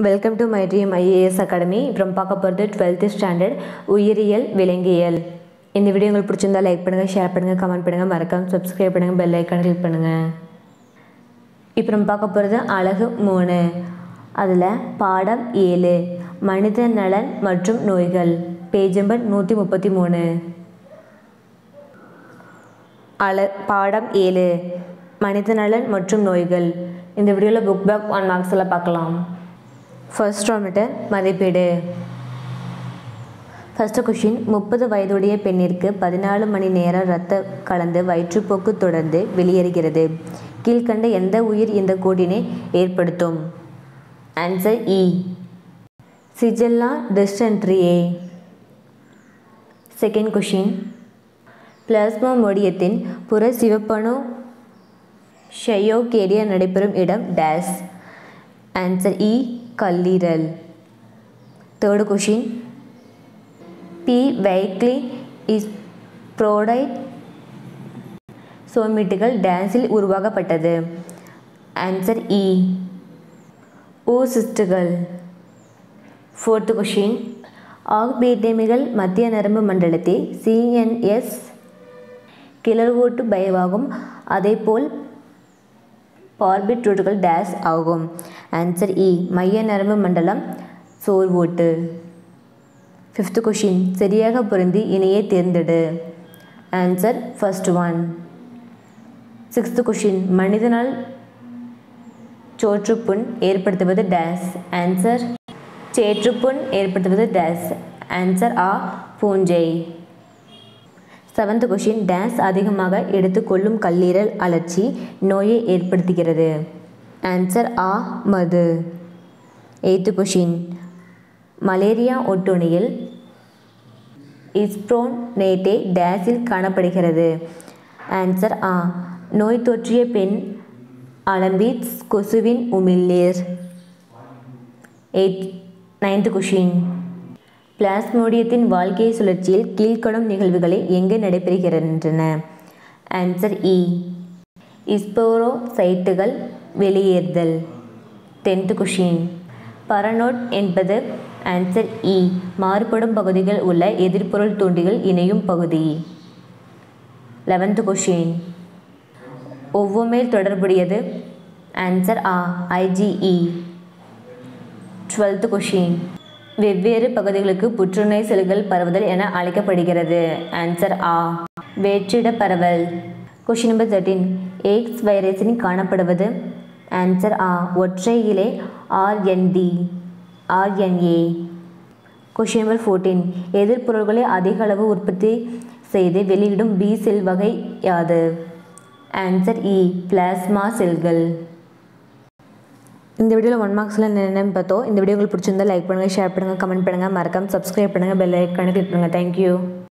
welcome to my dream IAS academy அப்புறம் பார்க்க போகிறது டுவெல்த்து ஸ்டாண்டர்ட் உயிரியல் விலங்கியல் இந்த வீடியோ உங்களுக்கு பிடிச்சிருந்தா லைக் பண்ணுங்கள் ஷேர் பண்ணுங்கள் கமெண்ட் பண்ணுங்கள் மறக்காம சப்ஸ்கிரைப் பண்ணுங்கள் பெல் ஐக்கான் கிளிக் பண்ணுங்கள் இப்போ நம்ம பார்க்க போகிறது அழகு மூணு அதில் பாடம் ஏழு மனித நலன் மற்றும் நோய்கள் பேஜ் நம்பர் நூற்றி முப்பத்தி மூணு அழ பாடம் ஏழு மனித நலன் மற்றும் நோய்கள் இந்த வீடியோவில் புக் பேக் ஒன் மார்க்ஸில் பார்க்கலாம் ஃபர்ஸ்ட் வந்துட்டு மதிப்பீடு ஃபஸ்ட்டு கொஷின் முப்பது வயதுடைய பெண்ணிற்கு பதினாலு மணி நேரம் இரத்த கலந்து வயிற்றுப்போக்கு தொடர்ந்து வெளியேறுகிறது கீழ்கண்ட எந்த உயிர் இந்த கோடினை ஏற்படுத்தும் ஆன்சர் இ சிஜெல்லா டிஸ்டன்ட்ரியே செகண்ட் கொஷின் பிளாஸ்மா மோடியத்தின் புற சிவப்பணு ஷெயோகேடியா நடைபெறும் இடம் டேஸ் ஆன்சர் இ கல்லீரல் தேர்டு கொஷின் பி வைக்லி இஸ் ப்ரோடைட் சோமிட்டுகள் டான்ஸில் உருவாக்கப்பட்டது ஆன்சர் இ ஓசிஸ்டுகள் ஃபோர்த்து கொஷின் ஆக்பீட்டமிகள் மத்திய நரம்பு மண்டலத்தை சிஎன்எஸ் கிளர்வோட்டு பயவாகும் அதேபோல் பார்பிட்ரூட்டுகள் டேஸ் ஆகும் ஆன்சர் இ மைய நரம்பு மண்டலம் சோர்வோட்டு ஃபிஃப்த் கொஷின் சரியாக பொருந்தி இணையை தேர்ந்தெடு answer first one sixth question மனிதனால் சோற்றுப்புண் ஏற்படுத்துவது டேஸ் ஆன்சர் சேற்றுப்புண் ஏற்படுத்துவது டேஸ் ஆன்சர் ஆ பூஞ்சை செவன்த் கொஷின் டேஸ் அதிகமாக எடுத்துக்கொள்ளும் கல்லீரல் அழற்சி நோயை ஏற்படுத்துகிறது ஆன்சர் ஆ மது எய்த்து கொஷின் மலேரியா ஒட்டுணியில் இஸ்ப்ரோனேட்டே டேஸில் காணப்படுகிறது ஆன்சர் ஆ நோய் தொற்றிய பெண் அலம்பிட்ஸ் கொசுவின் உமிழ்நீர் எயிட் நைன்த் கொஷின் பிளாஸ்மோடியத்தின் வாழ்க்கை சுழற்சியில் கீழ்கணும் நிகழ்வுகளை எங்கு நடைபெறுகின்றன ஆன்சர் இ இஸ்போரோசைட்டுகள் வெளியேறுதல் டென்த் கொஷின் பரனோட் என்பது ஆன்சர் இ மாறுபடும் பகுதிகள் உள்ள எதிர்பொருள் தூண்டிகள் இணையும் பகுதி லெவன்த் கொஷின் ஒவ்வுமேல் தொடர்புடையது ஆன்சர் ஆ ஐஜிஇ டுவெல்த் கொஷின் வெவ்வேறு பகுதிகளுக்கு புற்றுநோய் செல்கள் பரவுதல் என அழைக்கப்படுகிறது ஆன்சர் ஆ வேற்றிட பரவல் கொஷின் நம்பர் தேர்ட்டீன் எய்ட்ஸ் வைரஸின் காணப்படுவது ஆன்சர் ஆ ஒற்றை இலை ஆர்என்டி ஆர்என்ஏ கொஷின் நம்பர் ஃபோர்டீன் எதிர்பொருள்களை அதிக அளவு உற்பத்தி செய்து வெளியிடும் பி செல் வகை யாது ஆன்சர் இ பிளாஸ்மா செல்கள் இந்த வீடியோவில் ஒன் மார்க்ஸில் என்னென்னு பார்த்தோம் இந்த வீடியோ உங்களுக்கு பிடிச்சிருந்தா லைக் பண்ணுங்கள் ஷேர் பண்ணுங்கள் கமெண்ட் பண்ணுங்கள் மறக்காமல் சப்ஸ்கிரைப் பண்ணுங்கள் பெல் ஐக்கானு கிளிக் பண்ணுங்கள் தேங்க்யூ